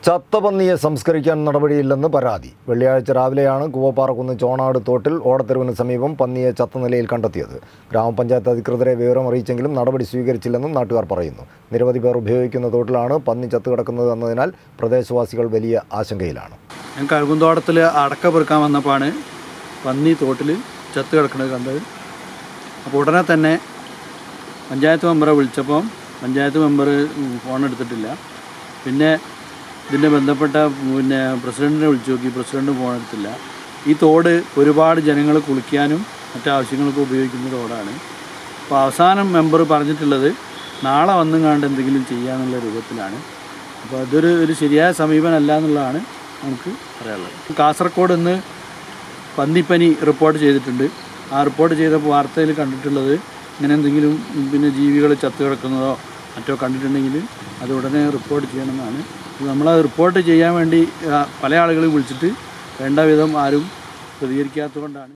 ചത്ത പന്നിയെ സംസ്കരിക്കാൻ നടപടിയില്ലെന്ന് പരാതി വെള്ളിയാഴ്ച രാവിലെയാണ് കൂവപ്പാറക്കുന്ന് ചോണാട് തോട്ടിൽ ഓടത്തെരുവിന് സമീപം പന്നിയെ ചത്ത നിലയിൽ കണ്ടെത്തിയത് ഗ്രാമപഞ്ചായത്ത് അധികൃതരെ വിവരം അറിയിച്ചെങ്കിലും നടപടി സ്വീകരിച്ചില്ലെന്നും നാട്ടുകാർ പറയുന്നു നിരവധി പേർ ഉപയോഗിക്കുന്ന തോട്ടിലാണ് പന്നി ചത്തുകിടക്കുന്നത് എന്നതിനാൽ പ്രദേശവാസികൾ വലിയ ആശങ്കയിലാണ് ഞാൻ കഴുകുന്തോട്ടത്തിൽ അടക്ക പെറുക്കാൻ വന്നപ്പോഴാണ് പന്നി തോട്ടിൽ ചത്ത് കിടക്കുന്നത് കണ്ടത് അപ്പോൾ ഉടനെ തന്നെ പഞ്ചായത്ത് മെമ്പറെ വിളിച്ചപ്പോൾ പഞ്ചായത്ത് മെമ്പർ ഫോൺ എടുത്തിട്ടില്ല പിന്നെ ഇതിൻ്റെ ബന്ധപ്പെട്ട പിന്നെ പ്രസിഡൻറ്റിനെ വിളിച്ചു നോക്കി പ്രസിഡൻറ്റ് ഫോൺ എടുത്തില്ല ഈ തോട് ഒരുപാട് ജനങ്ങൾ കുളിക്കാനും മറ്റാവശ്യങ്ങൾക്കും ഉപയോഗിക്കുന്ന തോടാണ് അപ്പോൾ അവസാനം മെമ്പർ പറഞ്ഞിട്ടുള്ളത് നാളെ വന്നും കണ്ട് എന്തെങ്കിലും ചെയ്യാന്നുള്ള രൂപത്തിലാണ് അപ്പോൾ അതൊരു ഒരു ശരിയായ സമീപനമല്ല എന്നുള്ളതാണ് നമുക്ക് പറയാനുള്ളത് കാസർഗോഡ് ഇന്ന് പന്നിപ്പനി റിപ്പോർട്ട് ചെയ്തിട്ടുണ്ട് ആ റിപ്പോർട്ട് ചെയ്ത വാർത്തയിൽ കണ്ടിട്ടുള്ളത് ഇങ്ങനെ എന്തെങ്കിലും ഉം, പിന്നെ ജീവികൾ ചത്തു കിടക്കുന്നതോ മറ്റോ കണ്ടിട്ടുണ്ടെങ്കിൽ അത് ഉടനെ റിപ്പോർട്ട് ചെയ്യണമെന്നാണ് നമ്മളത് റിപ്പോർട്ട് ചെയ്യാൻ വേണ്ടി ആ, പല ആളുകളെയും വിളിച്ചിട്ട് വേണ്ട വിധം ആരും പ്രതികരിക്കാത്തതുകൊണ്ടാണ്